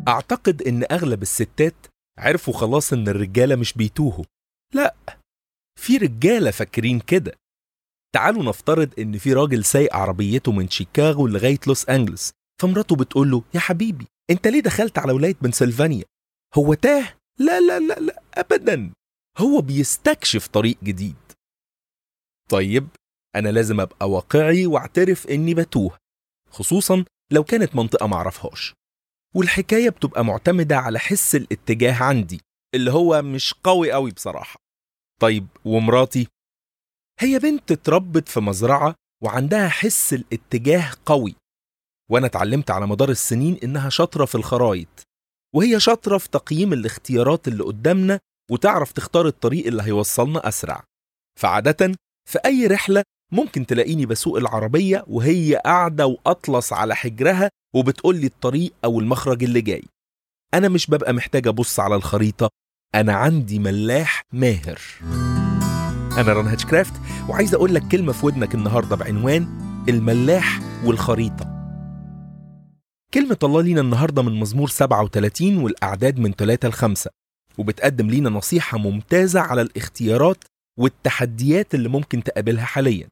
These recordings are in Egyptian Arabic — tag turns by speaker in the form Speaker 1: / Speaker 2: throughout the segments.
Speaker 1: أعتقد إن أغلب الستات عرفوا خلاص إن الرجالة مش بيتوهوا لا في رجالة فاكرين كده تعالوا نفترض إن في راجل سايق عربيته من شيكاغو لغاية لوس أنجلس فمراته بتقول له يا حبيبي أنت ليه دخلت على ولاية بنسلفانيا هو تاه لا لا لا لا أبدا هو بيستكشف طريق جديد طيب أنا لازم أبقى واقعي واعترف إني بتوه خصوصا لو كانت منطقة معرفهاش والحكاية بتبقى معتمدة على حس الاتجاه عندي اللي هو مش قوي قوي بصراحة طيب ومراتي هي بنت اتربت في مزرعة وعندها حس الاتجاه قوي وأنا اتعلمت على مدار السنين إنها شاطرة في الخرايط وهي شاطرة في تقييم الاختيارات اللي قدامنا وتعرف تختار الطريق اللي هيوصلنا أسرع فعادة في أي رحلة ممكن تلاقيني بسوق العربية وهي قاعدة وأطلس على حجرها وبتقول لي الطريق أو المخرج اللي جاي أنا مش ببقى محتاج أبص على الخريطة أنا عندي ملاح ماهر أنا ران هاتشكرافت وعايز أقول لك كلمة في ودنك النهاردة بعنوان الملاح والخريطة كلمة الله لينا النهاردة من مزمور 37 والأعداد من 3 ل 5 وبتقدم لينا نصيحة ممتازة على الاختيارات والتحديات اللي ممكن تقابلها حاليا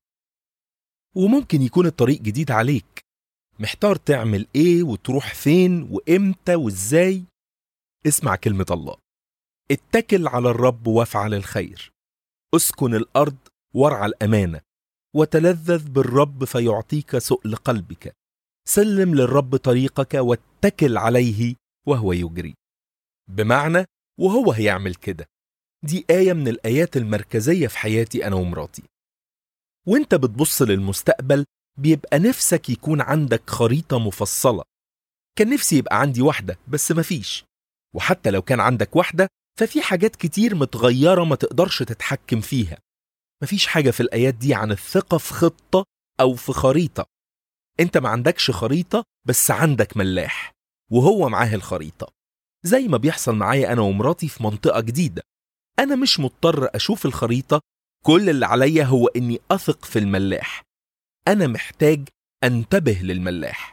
Speaker 1: وممكن يكون الطريق جديد عليك محتار تعمل ايه وتروح فين وامتى وازاي اسمع كلمة الله اتكل على الرب وافعل الخير اسكن الارض وارعى الامانه وتلذذ بالرب فيعطيك سؤل قلبك سلم للرب طريقك واتكل عليه وهو يجري بمعنى وهو هيعمل كده دي آية من الآيات المركزية في حياتي أنا ومراتي وانت بتبص للمستقبل بيبقى نفسك يكون عندك خريطة مفصلة كان نفسي يبقى عندي واحدة بس مفيش وحتى لو كان عندك واحدة ففي حاجات كتير متغيرة ما تقدرش تتحكم فيها مفيش حاجة في الآيات دي عن الثقة في خطة أو في خريطة انت ما عندكش خريطة بس عندك ملاح وهو معاه الخريطة زي ما بيحصل معايا أنا ومراتي في منطقة جديدة أنا مش مضطر أشوف الخريطة كل اللي عليا هو إني أثق في الملاح أنا محتاج أنتبه للملاح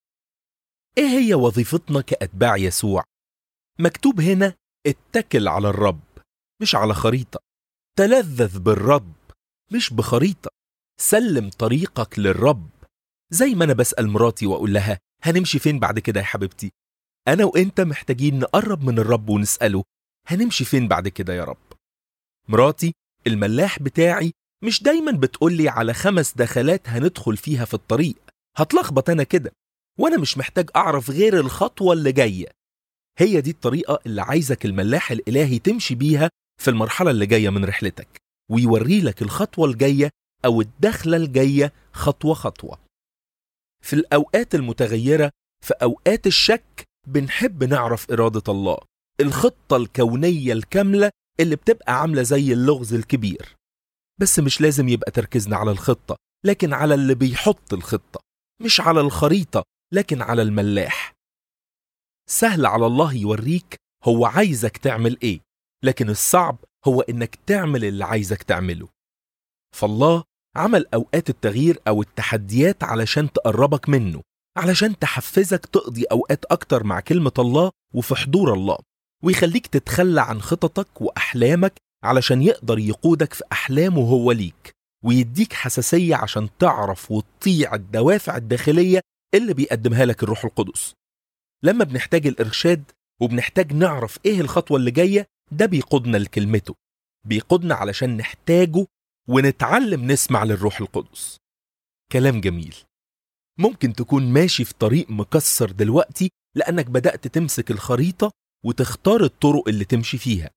Speaker 1: إيه هي وظيفتنا كأتباع يسوع؟ مكتوب هنا اتكل على الرب مش على خريطة تلذذ بالرب مش بخريطة سلم طريقك للرب زي ما أنا بسأل مراتي وأقول لها هنمشي فين بعد كده يا حبيبتي أنا وإنت محتاجين نقرب من الرب ونسأله هنمشي فين بعد كده يا رب مراتي الملاح بتاعي مش دايما بتقولي على خمس دخلات هندخل فيها في الطريق هتلخبط أنا كده وأنا مش محتاج أعرف غير الخطوة اللي جاية هي دي الطريقة اللي عايزك الملاح الإلهي تمشي بيها في المرحلة اللي جاية من رحلتك ويوري لك الخطوة الجاية أو الدخلة الجاية خطوة خطوة في الأوقات المتغيرة في أوقات الشك بنحب نعرف إرادة الله الخطة الكونية الكاملة اللي بتبقى عاملة زي اللغز الكبير بس مش لازم يبقى تركيزنا على الخطة لكن على اللي بيحط الخطة مش على الخريطة لكن على الملاح سهل على الله يوريك هو عايزك تعمل ايه لكن الصعب هو انك تعمل اللي عايزك تعمله فالله عمل اوقات التغيير او التحديات علشان تقربك منه علشان تحفزك تقضي اوقات اكتر مع كلمة الله وفي حضور الله ويخليك تتخلى عن خططك واحلامك علشان يقدر يقودك في احلامه هو ليك ويديك حساسية عشان تعرف وتطيع الدوافع الداخلية اللي بيقدمها لك الروح القدس لما بنحتاج الإرشاد وبنحتاج نعرف إيه الخطوة اللي جاية ده بيقودنا لكلمته بيقودنا علشان نحتاجه ونتعلم نسمع للروح القدس كلام جميل ممكن تكون ماشي في طريق مكسر دلوقتي لأنك بدأت تمسك الخريطة وتختار الطرق اللي تمشي فيها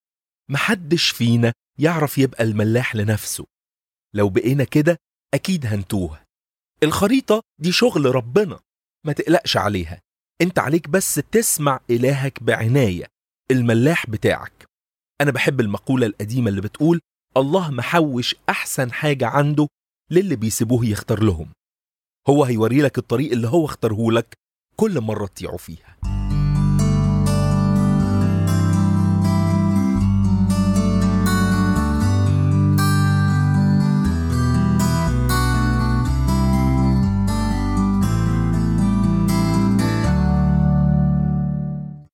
Speaker 1: محدش فينا يعرف يبقى الملاح لنفسه لو بقينا كده أكيد هنتوه الخريطة دي شغل ربنا ما تقلقش عليها انت عليك بس تسمع إلهك بعناية الملاح بتاعك أنا بحب المقولة القديمة اللي بتقول الله محوش أحسن حاجة عنده للي بيسيبوه يختار لهم هو هيوري لك الطريق اللي هو اختاره لك كل مرة تطيعه فيها